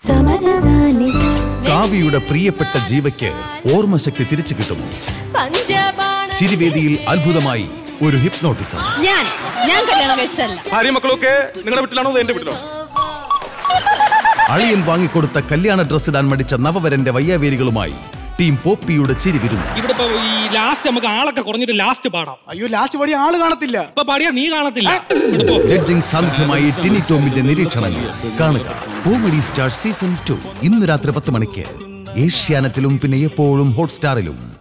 സമരസാനി കാവ്യയുടെ പ്രിയപ്പെട്ട ജീവയ്ക്ക് ഓർമ്മശക്തി തിരിച്ചു കിട്ടുന്നു പഞ്ചപാണ ചിരിവേദിയിൽ അത്ഭുതമായി ഒരു ഹിപ്നോട്ടിസം ഞാൻ ഞാൻ കല്യാണം കഴിച്ചല്ല ഭാര്യ മക്കളൊക്കെ നിങ്ങളുടെ വീട്ടിലാണോ അതോ എന്റെ വീട്ടിലോ അളിയൻ വാങ്ങിക്കൊടുത്ത കല്യാണ ഡ്രസ് ഇടാൻ മടിച്ച നവവരന്റെ വയ്യാവേലികളുമായി ടീം പോപ്പിയുടെ ചിരി വിരുന്നു ഇവിടെ ഇപ്പൊ ഈ ലാസ്റ്റ് നമുക്ക് ആളൊക്കെ കുറഞ്ഞിട്ട് ലാസ്റ്റ് പാടാം അയ്യോ ലാസ്റ്റ് പടി ആള് കാണത്തില്ല ഇപ്പൊ പാടിയാ നീ കാണത്തില്ല ഇവിടെ പോ. ജഡ്ജിംഗ് സാന്നിധ്യമായി ടിനി ടോമിന്റെ നിരീക്ഷണങ്ങൾ കാണുക കോമഡി സ്റ്റാർ സീസൺ ടു ഇന്ന് രാത്രി പത്ത് മണിക്ക് ഏഷ്യാനെറ്റിലും പിന്നെ എപ്പോഴും ഹോട്ട്സ്റ്റാറിലും